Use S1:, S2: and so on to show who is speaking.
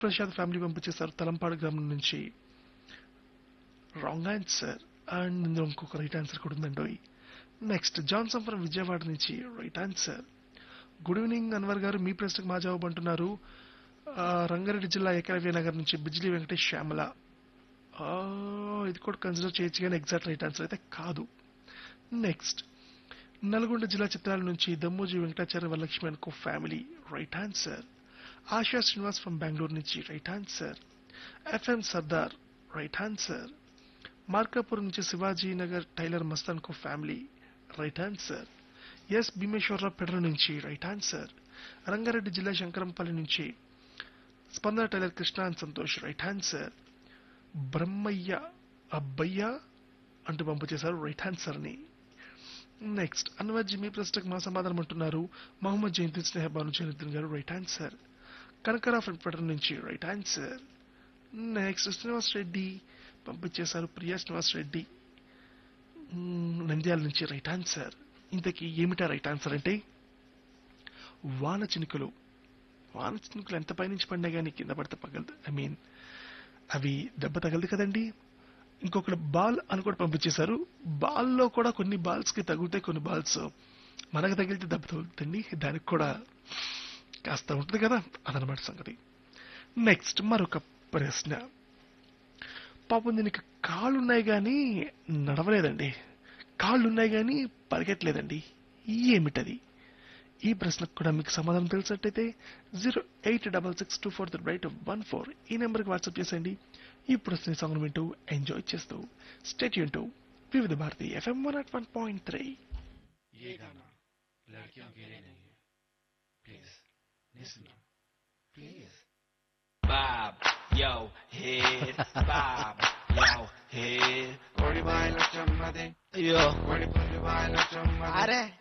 S1: Prasad family పంపించేశారు తలంపాడు గ్రామం నుంచి రాంగ్ ఆన్సర్ అండ్ ఇందులో ఇంకొక రైట్ ఆన్సర్ కూడా ఉందండి నెక్స్ట్ జాన్సన్ ఫ్రమ్ విజయవాడ నుంచి right answer good evening Anwar గారు మీ ప్రశ్నకు మా జవాబు అంటున్నారు ఆ, రంగారెడ్డి జిల్లా ఏకలవ్య నగర్ నుంచి బిజ్లీ వెంకటేష్ శ్యామల ఆ, ఇది కూడా కన్సిడర్ చేయొచ్చు కానీ ఎగ్జాక్ట్ రైట్ ఆన్సర్ అయితే కాదు నెక్స్ట్ నల్గొండ జిల్లా చిత్రాల నుంచి దమ్మోజీ వెంకటాచార్య వరలక్ష్మి అనుకో family right answer Asha Srinivas from Bengaluru నుంచి right answer FM Sardar right answer Markapur నుంచి Shivaji Nagar tailor Mastan co family right answer S Bhimeswararao Pedara నుంచి రైట్ ఆన్సర్ రంగారెడ్డి జిల్లా శంకరంపల్లి నుంచి Spandana tailor Krishna and Santosh right answer Brahmaiah Abbaiah అంటూ పంపు చేశారు రైట్ ఆన్సర్ ని నెక్స్ట్ అన్వర్ మీ ప్రశ్నకు మా సమాధానం అంటున్నారు మహమ్మద్ జయంతి స్నేహ భాను జయనిద్దన్ గారు right answer Kanakara from Pedara నుంచి right answer next Srinivas Reddy పంపించేశారు ప్రియా శ్రీనివాస్ రెడ్డి మ్మ్, నంద్యాల నుంచి రైట్ ఆన్సర్ ఇంతకీ ఏమిటా రైట్ ఆన్సర్ అంటే వాన చినుకులు వాన చినుకులు ఎంత పైనుంచి పడినా కానీ కింద పడితే పగలదు ఐ మీన్ అవి దెబ్బ తగలదు కదండి ఇంకొకటి బాల్ అని కూడా పంపించేశారు బాల్లో కూడా కొన్ని బాల్స్ కి తగులుతాయి కొన్ని బాల్స్ మనకు తగిలితే దెబ్బ తగులుతుంది దానికి కూడా కాస్త ఉంటుంది కదా అదనమాట సంగతి నెక్స్ట్ మరొక ప్రశ్న పాపం దీనికి కాళ్ళున్నాయి కానీ నడవలేదండి కాళ్ళున్నాయి కానీ పరిగెట్టలేదండి ఏమిటది ఈ ప్రశ్నకు కూడా మీకు సమాధానం తెలిసినట్టయితే zero eight double six two four eight one four ఈ నెంబర్కి వాట్సాప్ చేసేయండి ఈ ప్రశ్న సాంగ్ వింటూ ఎంజాయ్ చేస్తూ stay tuned to Vividh Bharati FM one at one point three
S2: ये गाना लड़कियों के लिए नहीं है please listen please
S3: Bob, yo, head, Bob, yo, head,
S2: कोड़ी बाय लचम दे
S3: yo.
S2: कोड़ी कोड़ी बाय लचम
S3: अरे